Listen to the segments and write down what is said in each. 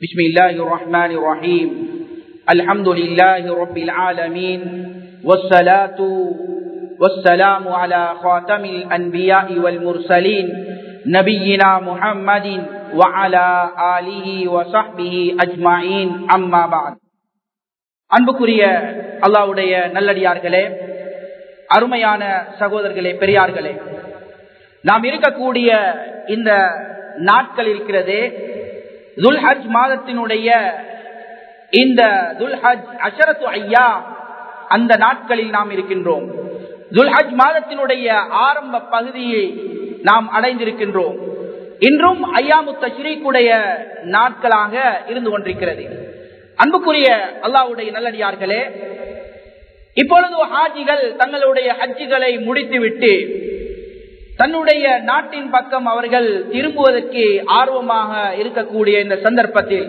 بسم الله الرحمن الرحيم الحمد لله رب العالمين والصلاة والسلام على خاتم الأنبياء والمرسلين نبينا محمد وعلى آله وصحبه أجمعين أما بعد அன்புக்குரிய அல்லாவுடைய நல்லடியார்களே அருமையான சகோதரர்களே பெரியார்களே நாம் இருக்கக்கூடிய இந்த நாட்கள் இருக்கிறதே துல்ஹஜ் மாதத்தினுடைய இந்த துல்ஹஜ் அஷரத்து ஐயா அந்த நாட்களில் நாம் இருக்கின்றோம் துல்ஹஜ் மாதத்தினுடைய ஆரம்ப பகுதியை நாம் அடைந்திருக்கின்றோம் இன்றும் ஐயாமு தஷ்ரீக்குடைய நாட்களாக இருந்து கொண்டிருக்கிறது அன்புக்குரிய அல்லாவுடைய நல்லடியார்களே இப்பொழுது ஹாஜிகள் தங்களுடைய ஹஜ்ஜிகளை முடித்துவிட்டு தன்னுடைய நாட்டின் பக்கம் அவர்கள் திரும்புவதற்கு ஆர்வமாக இருக்கக்கூடிய இந்த சந்தர்ப்பத்தில்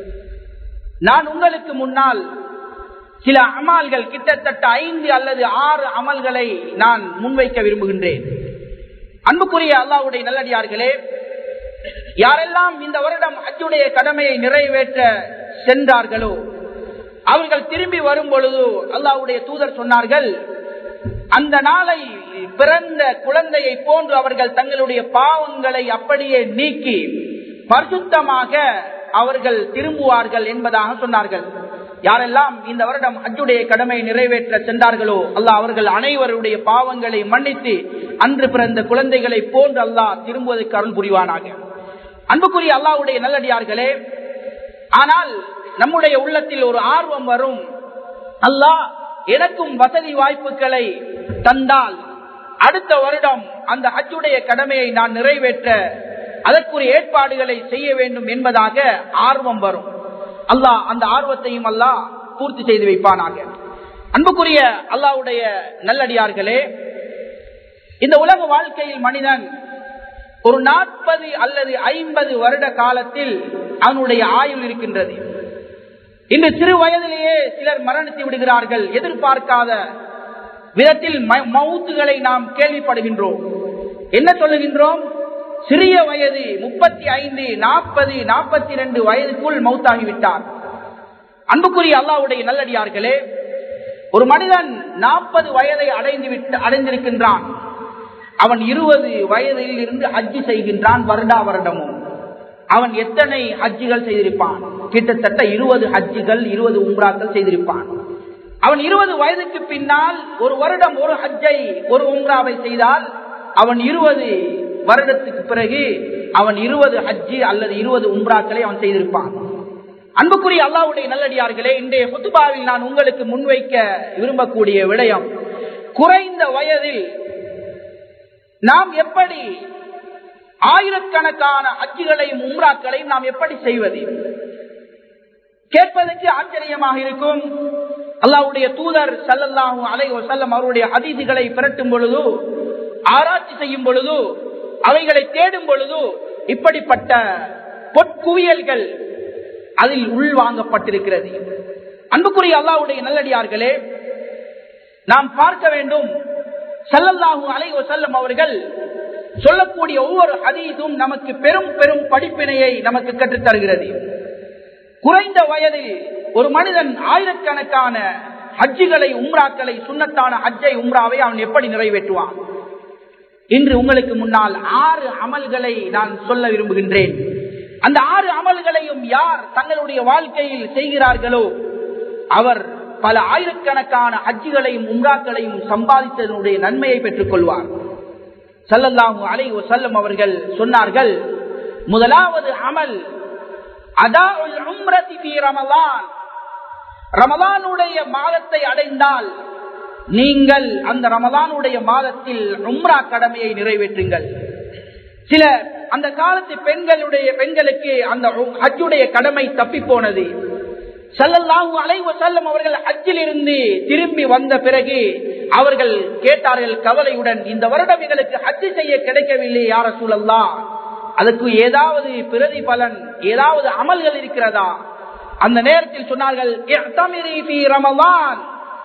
நான் உங்களுக்கு முன்னால் சில அமல்கள் கிட்டத்தட்ட ஐந்து அல்லது ஆறு அமல்களை நான் முன்வைக்க விரும்புகின்றேன் அன்புக்குரிய அல்லாவுடைய நல்லடியார்களே யாரெல்லாம் இந்த வருடம் அச்சுடைய கடமையை நிறைவேற்ற சென்றார்களோ அவர்கள் திரும்பி வரும் பொழுது அல்லாவுடைய தூதர் சொன்னார்கள் அந்த நாளை பிறந்த குழந்தையை போன்று அவர்கள் தங்களுடைய பாவங்களை அப்படியே நீக்கி பரிசுத்தமாக அவர்கள் திரும்புவார்கள் என்பதாக சொன்னார்கள் யாரெல்லாம் இந்த வருடம் அஜுடைய கடமை நிறைவேற்ற சென்றார்களோ அல்லாஹ் அவர்கள் அனைவருடைய பாவங்களை மன்னித்து அன்று பிறந்த குழந்தைகளை போன்று அல்லாஹ் திரும்புவதற்கு அருள் புரிவானாக அன்புக்குரிய அல்லாவுடைய நல்லடியார்களே ஆனால் நம்முடைய உள்ளத்தில் ஒரு ஆர்வம் வரும் அல்லாஹ் எனக்கும் வசதி வாய்ப்புகளை தந்தால் அடுத்த வருடம் அந்த ஹஜ்ஜுடைய கடமையை நான் நிறைவேற்ற அதற்குரிய ஏற்பாடுகளை செய்ய வேண்டும் என்பதாக ஆர்வம் வரும் அல்லாஹ் அந்த ஆர்வத்தையும் அல்லாஹ் பூர்த்தி செய்து வைப்பானாக அன்புக்குரிய அல்லாவுடைய நல்லடியார்களே இந்த உலக வாழ்க்கையில் மனிதன் ஒரு நாற்பது அல்லது ஐம்பது வருட காலத்தில் அவனுடைய ஆயுள் இருக்கின்றது இன்று சிறு வயதிலேயே சிலர் மரணித்து விடுகிறார்கள் எதிர்பார்க்காத விதத்தில் மவுத்துகளை நாம் கேள்விப்படுகின்றோம் என்ன சொல்லுகின்றோம் சிறிய வயது முப்பத்தி ஐந்து நாற்பது நாற்பத்தி இரண்டு வயதுக்குள் மவுத்தாகிவிட்டார் அன்புக்குரிய அல்லாவுடைய நல்லடியார்களே ஒரு மனிதன் நாற்பது வயதை அடைந்து விட்டு அடைந்திருக்கின்றான் அவன் இருபது வயதில் இருந்து ஹஜ்ஜி செய்கின்றான் வருடா வருடமும் அவன் எத்தனை ஹஜ்ஜிகள் செய்திருப்பான் கிட்டத்தட்ட இருபது ஹஜ்ஜிகள் இருபது உம்ராக்கள் செய்திருப்பான் அவன் இருபது வயதுக்கு பின்னால் ஒரு வருடம் ஒரு ஹஜ்ஜை ஒரு உம்ராவை செய்தால் அவன் இருபது வருடத்துக்கு பிறகு அவன் இருபது ஹஜ்ஜி அல்லது இருபது உம்ராக்களை அவன் செய்திருப்பான் அன்புக்குரிய அல்லாவுடைய நல்லடியார்களே இன்றைய புத்துபாவில் நான் உங்களுக்கு முன்வைக்க விரும்பக்கூடிய விடயம் குறைந்த வயதில் நாம் எப்படி ஆயிரக்கணக்கான அச்சுகளையும் உம்ராக்களையும் நாம் எப்படி செய்வது கேட்பதற்கு ஆச்சரியமாக இருக்கும் அல்லாவுடைய தூதர் சல்லல்லாஹூ அலை வசல்லம் அவருடைய அதிதிகளை பிரட்டும் பொழுது ஆராய்ச்சி செய்யும் பொழுது அவைகளை தேடும் பொழுது இப்படிப்பட்ட பொற்குவியல்கள் அதில் உள்வாங்கப்பட்டிருக்கிறது அன்புக்குரிய அல்லாவுடைய நல்லடியார்களே நாம் பார்க்க வேண்டும் சல்லல்லாஹூ அலை வசல்லம் அவர்கள் சொல்லக்கூடிய ஒவ்வொரு அதீதும் நமக்கு பெரும் பெரும் படிப்பினையை நமக்கு கற்றுத் தருகிறது குறைந்த வயதில் ஒரு மனிதன் ஆயிரக்கணக்கான ஹஜ்ஜுகளை உம்ராக்களை சுண்ணத்தான ஹஜ்ஜை உம்ராவை அவன் எப்படி நிறைவேற்றுவான் இன்று உங்களுக்கு முன்னால் ஆறு அமல்களை நான் சொல்ல விரும்புகின்றேன் அந்த ஆறு அமல்களையும் யார் தங்களுடைய வாழ்க்கையில் செய்கிறார்களோ அவர் பல ஆயிரக்கணக்கான ஹஜ்ஜுகளையும் உம்ராக்களையும் சம்பாதித்ததனுடைய நன்மையை பெற்றுக் கொள்வார் சல்லல்லாஹு அலை செல்லம் அவர்கள் சொன்னார்கள் முதலாவது அமல் அதாவுல் உம்ரதி ஃபீ ரமலான் ரமலானுடைய மாதத்தை அடைந்தால் நீங்கள் அந்த ரமலானுடைய மாதத்தில் உம்ரா கடமையை நிறைவேற்றுங்கள் சில அந்த காலத்து பெண்களுடைய பெண்களுக்கு அந்த ஹஜ்ஜுடைய கடமை தப்பி போனது சல்லல்லாஹு அலைவ செல்லம் அவர்கள் ஹஜ்ஜில் இருந்து திரும்பி வந்த பிறகு அவர்கள் கேட்டார்கள் கவலையுடன் இந்த வருடம் எங்களுக்கு ஹஜ்ஜு செய்ய கிடைக்கவில்லை யார சூழல்லா அதற்கு ஏதாவது பிரதி பலன் ஏதாவது அமல்கள் இருக்கிறதா அந்த நேரத்தில் சொன்னார்கள் ரமலான்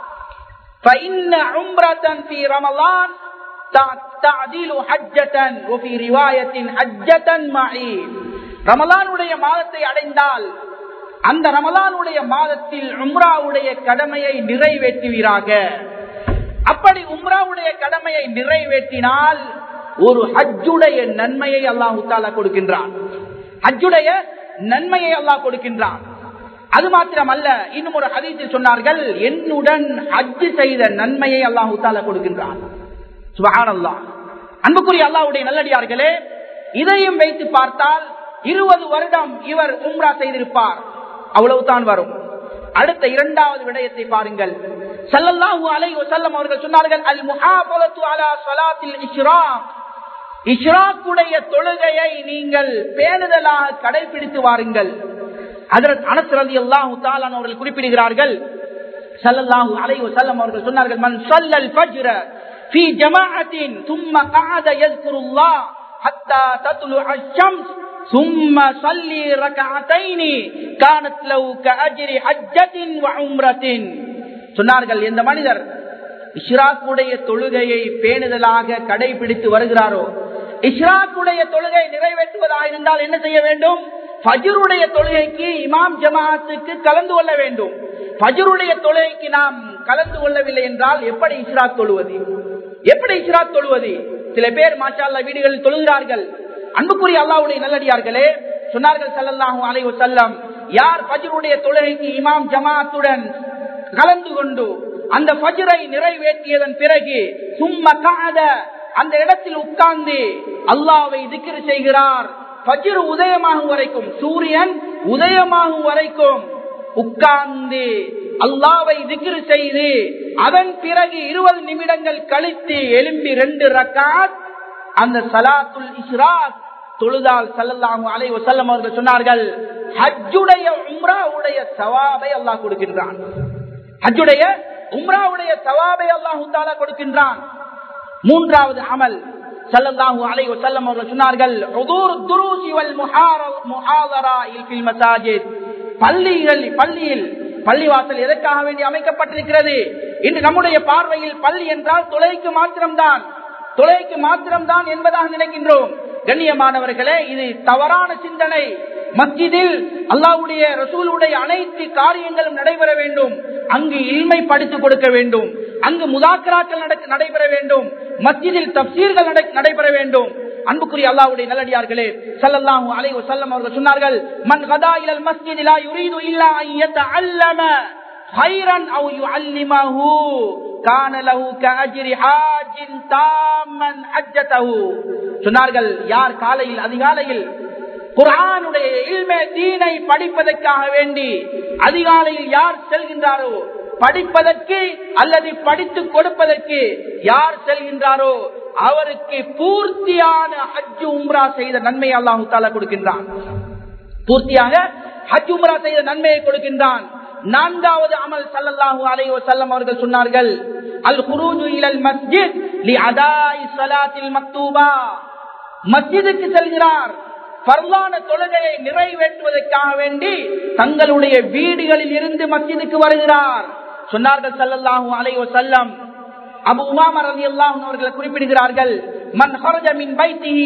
فإن عمرة في رمضان تعديل حجة وفي رواية حجة معي ரமலானுடைய மாதத்தை அடைந்தால் அந்த ரமலானுடைய மாதத்தில் உம்ராவுடைய கடமையை நிறைவேற்றுவீராக அப்படி உம்ராவுடைய கடமையை நிறைவேற்றினால் ஒரு ஹஜ்ஜுடைய நன்மையை அல்லாஹு தாலா கொடுக்கின்றான் ஹஜ்ஜுடைய நன்மையை அல்லாஹ் கொடுக்கின்றான் அது மாத்திரமல்ல இன்னும் ஒரு ஹதீஸில் சொன்னார்கள் என்னுடன் ஹஜ்ஜு செய்த நன்மையை அல்லாஹு தாலா கொடுக்கின்றான் சுபஹானல்லாஹ் அன்புக்குரிய அல்லாஹ்வுடைய நல்லடியார்களே இதையும் வைத்து பார்த்தால் இருபது வருடம் இவர் உம்ரா செய்திருப்பார் அவ்வளவுதான் வரும் அடுத்த இரண்டாவது விடயத்தை பாருங்கள் ஸல்லல்லாஹு அலைஹி வஸல்லம் அவர்கள் சொன்னார்கள் அல் முஹாஃபலத்து அலா ஸலாத்தில் இஷ்ராக் இஷ்ராக்குடைய தொழுகையை நீங்கள் பேணுதலாக கடைபிடித்து வாருங்கள் ஹஜரத் அனஸ் ரலியல்லாஹு தஆலா அவர்கள் குறிப்பிடுகிறார்கள் ஸல்லல்லாஹு அலைஹி வஸல்லம் அவர்கள் சொன்னார்கள் மன் ஸல்லல் ஃபஜ்ர ஃபீ ஜமாஅத்தின் ثم قعد يذكر الله حتى تطلع الشمس ثم صلي ركعتين كانت له كأجر حجة وعمرة சொன்னார்கள் இந்த மனிதர் இஷ்ராக்குடைய தொழுகையை பேணுதலாக கடைபிடித்து வருகிறாரோ இஷ்ராக்குடைய தொழுகை நிறைவேற்றுவதாக இருந்தால் என்ன செய்ய வேண்டும் ஃபஜருடைய தொழுகைக்கு இமாம் ஜமாத்துக்கு கலந்து கொள்ள வேண்டும் ஃபஜருடைய தொழுகைக்கு நாம் கலந்து கொள்ளவில்லை என்றால் எப்படி இஸ்ராத் தொழுவது எப்படி இஸ்ராத் தொழுவது சில பேர் மாஷா வீடுகளில் தொழுகிறார்கள் அன்புக்குரிய அல்லாவுடைய நல்லடியார்களே சொன்னார்கள் சல்லல்லாஹு அலைஹி வஸல்லம் யார் ஃபஜ்ருடைய தொழுகைக்கு இமாம் ஜமாத்துடன் கலந்து கொண்டு அந்த ஃபஜ்ரை நிறைவேற்றியதன் பிறகு சும்மா காத அந்த இடத்தில் உட்கார்ந்து அல்லாவை திக்ர் செய்கிறார் ஃபஜ்ர் உதயமாகும் வரைக்கும் சூரியன் உதயமாகும் வரைக்கும் உட்கார்ந்து அல்லாவை திக்ரு செய்து அதன் பிறகு இருபது நிமிடங்கள் கழித்து எலும்பி ரெண்டு ரக்காத் அந்த சலாத்துல் இஸ்ராத் தொழுதால் சல்லல்லாஹு அலைஹி வஸல்லம் அவர்கள் சொன்னார்கள் ஹஜ்ஜுடைய உம்ராவுடைய சவாபை அல்லாஹ் கொடுக்கின்றான் ஹஜ்ஜுடைய உம்ராவுடைய சவாபை அல்லாஹு தாலா கொடுக்கின்றான் மூன்றாவது அமல் சல்லல்லாஹு அலைஹி வஸல்லம் அவர்கள் சொன்னார்கள் உதூர் துரூசி வல் முஹாதரா ஃபில் மசாஜித் பள்ளிகள் பள்ளியில் பள்ளிவாசல் எதற்காக வேண்டி அமைக்கப்பட்டிருக்கிறது இன்று நம்முடைய பார்வையில் பள்ளி என்றால் தொலைக்கு மாத்திரம்தான் தொலைக்கு மாத்திரம்தான் என்பதாக நினைக்கின்றோம் கண்ணியமானவர்களே இது தவறான சிந்தனை மஸ்ஜிதில் அல்லாவுடைய ரசூலுடைய அனைத்து காரியங்களும் நடைபெற வேண்டும் அங்கு இல்மை படித்துக் கொடுக்க வேண்டும் அங்கு முதாக்கராக்கள் நடைபெற வேண்டும் மஸ்ஜிதில் தப்சீர்கள் நடைபெற வேண்டும் அன்புக்குரிய அல்லாவுடைய நல்லடியார்களே சல்லல்லாஹு அலைஹி வஸல்லம் அவர்கள் சொன்னார்கள் மன் கதா இலல் மஸ்ஜித் லா யுரீது இல்லா அன் யதஅல்லம ஹைரன் அவ் யுஅல்லிமஹு கான லஹு கஅஜ்ரி ஹாஜின் தாமன் ஹஜ்ஜதஹு சொன்னார்கள் யார் காலையில் அதிகாலையில் குர்ஆனுடைய இல்மே தீனை படிப்பதற்காக வேண்டி அதிகாலையில் யார் செல்கின்றாரோ படிப்பதற்கு அல்லது படித்து கொடுப்பதற்கு யார் செல்கின்றாரோ அவருக்கு பூர்த்தியான ஹஜ் உம்ரா செய்த நன்மை அல்லாஹு தாலா கொடுக்கின்றான் பூர்த்தியாக ஹஜ் உம்ரா செய்த நன்மையை கொடுக்கின்றான் நான்காவது அமல் சல்லல்லாஹு அலைஹி வஸல்லம் அவர்கள் சொன்னார்கள் அல் குரூஜு இலல் மஸ்ஜித் லி அதாஇ ஸலாத்தில் மக்தூபா மஸ்ஜிதுக்கு செல்கிறார் பரலான தொழுகையை நிறைவேற்றுவதற்காக வேண்டி தங்களுடைய வீடுகளில் இருந்து மஸ்ஜிதுக்கு வருகிறார் சொன்னார்கள் சல்லல்லாஹு அலைஹி வஸல்லம் அபு உமாமா ரலியல்லாஹு அவர்களை குறிப்பிடுகிறார்கள் மன் خرج من بيته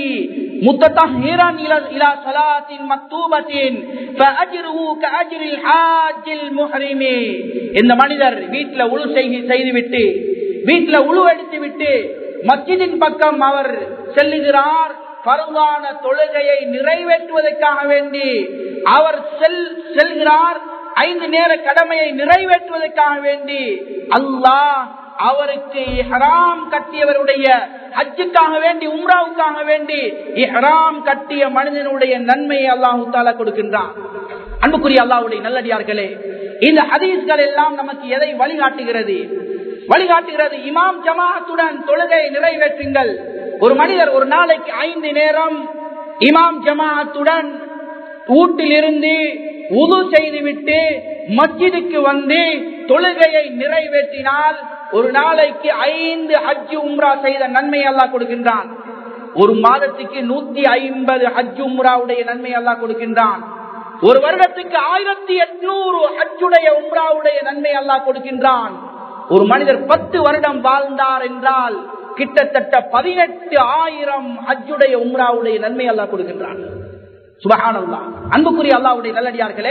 متطهرا الى الى صلاه مكتوبه فاجره كاجر الحاج المحرم இந்த மனிதர் வீட்ல உழு செய்து விட்டு வீட்ல உழு எடுத்து விட்டு மஸ்ஜிதின் பக்கம் அவர் செல்லுகிறார் பருவான தொழுகையை நிறைவேற்றுவதற்காக வேண்டி அவர் செல் செல்கிறார் ஐந்து நேர கடமையை நிறைவேற்றுவதற்காக வேண்டி அல்லாஹ் அவருக்கு இஹ்ராம் கட்டியவருடைய ஹஜ்ஜுக்காக வேண்டி உம்ராவுக்காக வேண்டி இஹ்ராம் கட்டிய மனிதனுடைய நன்மையை அல்லாஹு தாலா கொடுக்கின்றான் அன்புக்குரிய அல்லாஹுடைய நல்லடியார்களே இந்த ஹதீஸ்கள் எல்லாம் நமக்கு எதை வழிகாட்டுகிறது வழிகாட்டுகிறது இமாம் ஜமாத்துடன் தொழுகை நிறைவேற்றுங்கள் ஒரு மனிதர் ஒரு நாளைக்கு ஐந்து நேரம் இமாம் ஜமாத்துடன் வீட்டிலிருந்து உது செய்துவிட்டு மஸ்ஜிதுக்கு வந்து தொழுகையை நிறைவேற்றினால் ஒரு நாளைக்கு ஐந்து ஹஜ்ஜு உம்ரா செய்த நன்மை எல்லாம் கொடுக்கின்றான் ஒரு மாதத்துக்கு நூத்தி ஐம்பது ஹஜ் உம்ராவுடைய நன்மை எல்லாம் கொடுக்கின்றான் ஒரு வருடத்துக்கு ஆயிரத்தி எட்நூறு ஹஜ்ஜுடைய உம்ராவுடைய நன்மை எல்லாம் கொடுக்கின்றான் ஒரு மனிதர் பத்து வருடம் வாழ்ந்தார் என்றால் கிட்டத்தட்ட பதினெட்டு ஆயிரம் ஹஜ்ஜுடைய உம்ராவுடைய நன்மை எல்லாம் கொடுக்கின்றான் சுபஹானல்லா அன்புக்குரிய அல்லாவுடைய நல்லடியார்களே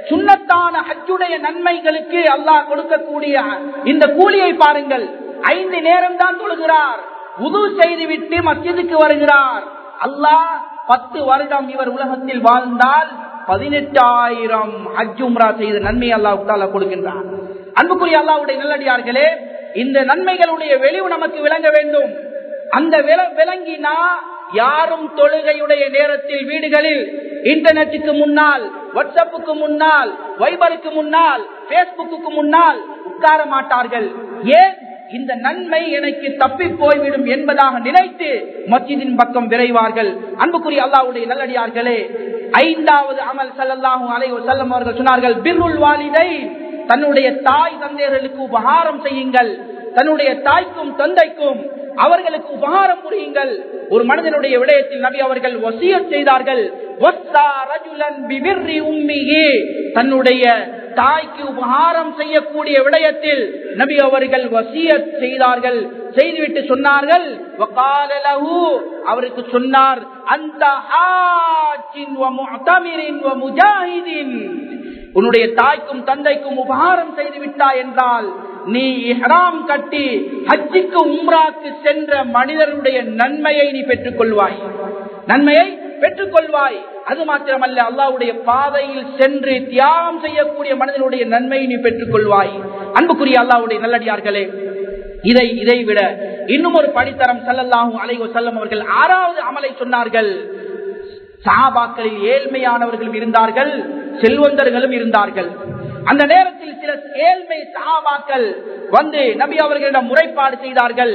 சுண்ணத்தான ஹஜ்ஜுடைய நன்மைகளுக்கு அல்லாஹ் கொடுக்கக்கூடிய இந்த கூலியை பாருங்கள் ஐந்து நேரம் தான் தொழுகிறார் உது செய்துவிட்டு மஸ்ஜிதுக்கு வருகிறார் அல்லாஹ் பத்து வருடம் இவர் உலகத்தில் வாழ்ந்தால் பதினெட்டாயிரம் ஹஜ் உம்ரா செய்த நன்மை அல்லாஹ் கொடுக்கின்றார் அன்புக்குரிய அல்லாவுடைய நல்லடியார்களே இந்த நன்மைகளுடைய வெளிவு நமக்கு விளங்க வேண்டும் அந்த விளங்கினா யாரும் தொழுகையுடைய நேரத்தில் வீடுகளில் இன்டர்நெட்டுக்கு முன்னால் வாட்ஸ்அப்புக்கு முன்னால் வைபருக்கு முன்னால் பேஸ்புக்கு முன்னால் உட்கார மாட்டார்கள் ஏன் இந்த நன்மை எனக்கு தப்பி போய்விடும் என்பதாக நினைத்து மஸ்ஜிதின் பக்கம் விரைவார்கள் அன்புக்குரிய அல்லாவுடைய நல்லடியார்களே ஐந்தாவது அமல் சல்லாஹூ அலை செல்லம் அவர்கள் சொன்னார்கள் பிர்ருல் வாலிதை தன்னுடைய தாய் தந்தையர்களுக்கு உபகாரம் செய்யுங்கள் தன்னுடைய தாய்க்கும் தந்தைக்கும் அவர்களுக்கு உபகாரம் புரியுங்கள் ஒரு மனிதனுடைய விடயத்தில் நபி அவர்கள் வசிய செய்தார்கள் தன்னுடைய தாய்க்கு உபகாரம் செய்யக்கூடிய விடயத்தில் நபி அவர்கள் வசிய செய்தார்கள் செய்துவிட்டு சொன்னார்கள் அவருக்கு சொன்னார் அந்த உன்னுடைய தாய்க்கும் தந்தைக்கும் உபகாரம் செய்து விட்டாய் என்றால் நீ இஹ்ராம் கட்டி ஹஜ்ஜிக்கு உம்ராக்கு சென்ற மனிதனுடைய நன்மையை நீ பெற்றுக் கொள்வாய் நன்மையை பெற்றுக் கொள்வாய் அது மாத்திரமல்ல அல்லாவுடைய பாதையில் சென்று தியாகம் செய்யக்கூடிய மனிதனுடைய நன்மையை நீ பெற்றுக் கொள்வாய் அன்புக்குரிய அல்லாவுடைய நல்லடியார்களே இதை இதை விட இன்னும் ஒரு படித்தரம் செல்லல்லாகும் அலைவ செல்லம் அவர்கள் ஆறாவது அமலை சொன்னார்கள் சாபாக்களில் ஏழ்மையானவர்களும் இருந்தார்கள் செல்வந்தர்களும் இருந்தார்கள் அந்த நேரத்தில் சில ஏழ்மை சஹாபாக்கள் வந்து நபி அவர்களிடம் முறைப்பாடு செய்தார்கள்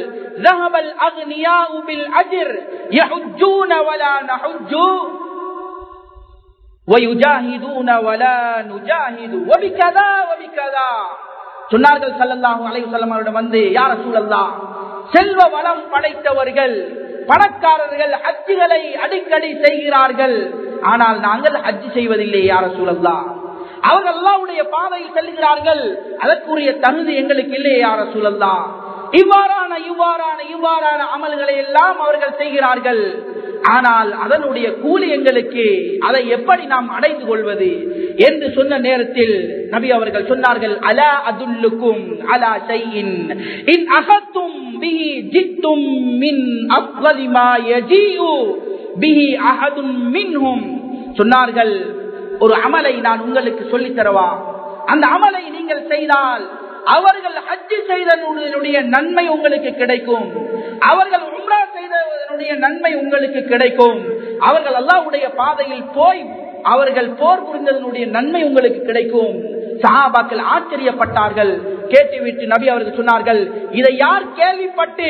சொன்னார்கள் சல்லல்லாஹு அலைஹி வஸல்லம் அவரிடம் வந்து யார சூழல்லா செல்வ வளம் படைத்தவர்கள் பணக்காரர்கள் ஹஜ்ஜுகளை அடிக்கடி செய்கிறார்கள் ஆனால் நாங்கள் ஹஜ்ஜு செய்வதில்லை யார சூழல்லா அவர்கள் அல்லாவுடைய பாதையில் செல்கிறார்கள் அதற்குரிய தகுதி எங்களுக்கு இல்லையே யார சூழல்லா இவ்வாறான இவ்வாறான இவ்வாறான அமல்களை எல்லாம் அவர்கள் செய்கிறார்கள் ஆனால் அதனுடைய கூலி எங்களுக்கு அதை எப்படி நாம் அடைந்து கொள்வது என்று சொன்ன நேரத்தில் நபி அவர்கள் சொன்னார்கள் அலா அதுல்லுக்கும் அலா செய்யின் இன் அகத்தும் பிஹி ஜித்தும் மின் அஃவலிமா யஜீஉ பிஹி அஹதும் மின்ஹும் சொன்னார்கள் ஒரு அமலை நான் உங்களுக்கு சொல்லித் தரவா அந்த அமலை நீங்கள் செய்தால் அவர்கள் ஹஜ்ஜு செய்தனுடைய நன்மை உங்களுக்கு கிடைக்கும் அவர்கள் உம்ரா செய்ததனுடைய நன்மை உங்களுக்கு கிடைக்கும் அவர்கள் அல்லாவுடைய பாதையில் போய் அவர்கள் போர் புரிந்ததனுடைய நன்மை உங்களுக்கு கிடைக்கும் சஹாபாக்கள் ஆச்சரியப்பட்டார்கள் கேட்டுவிட்டு நபி அவர்கள் சொன்னார்கள் இதை யார் கேள்விப்பட்டு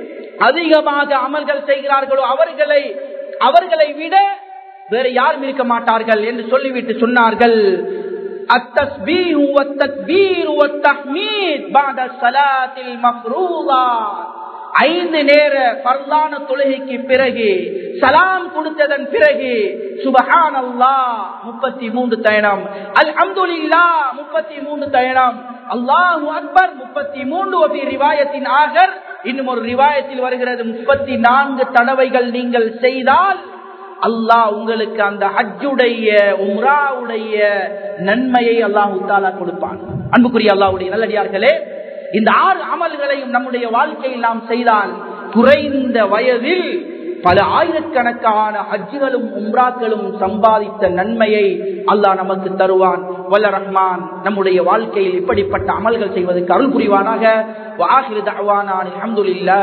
அதிகமாக அமல்கள் செய்கிறார்களோ அவர்களை அவர்களை விட வேற யாரும் இருக்க மாட்டார்கள் என்று சொல்லிவிட்டு சொன்னார்கள் التسبيح والتكبير والتحميد بعد الصلاة المفروضة ஐந்து நேர பரலான தொழுகைக்கு பிறகு சலாம் கொடுத்ததன் பிறகு சுபஹான் அல்லா முப்பத்தி மூன்று தயணம் அல் அம்துல்லா முப்பத்தி மூன்று தயணம் அல்லாஹு அக்பர் முப்பத்தி மூன்று ரிவாயத்தின் ஆகர் இன்னும் ஒரு ரிவாயத்தில் வருகிறது முப்பத்தி நான்கு தடவைகள் நீங்கள் செய்தால் அல்லாஹ் உங்களுக்கு அந்த ஹஜ்ஜுடைய உம்ராவுடைய நன்மையை அல்லாஹு தாலா கொடுப்பான் அன்புக்குரிய அல்லாவுடைய நல்லடியார்களே இந்த ஆறு அமல்களையும் நம்முடைய வாழ்க்கையில் நாம் செய்தால் குறைந்த வயதில் பல ஆயிரக்கணக்கான ஹஜ்ஜுகளும் உம்ராக்களும் சம்பாதித்த நன்மையை அல்லாஹ் நமக்கு தருவான் வல்ல ரஹ்மான் நம்முடைய வாழ்க்கையில் இப்படிப்பட்ட அமல்கள் செய்வதற்கு அருள் புரிவானாக வாஹிரு தஅவானா அல்ஹம்துலில்லாஹ்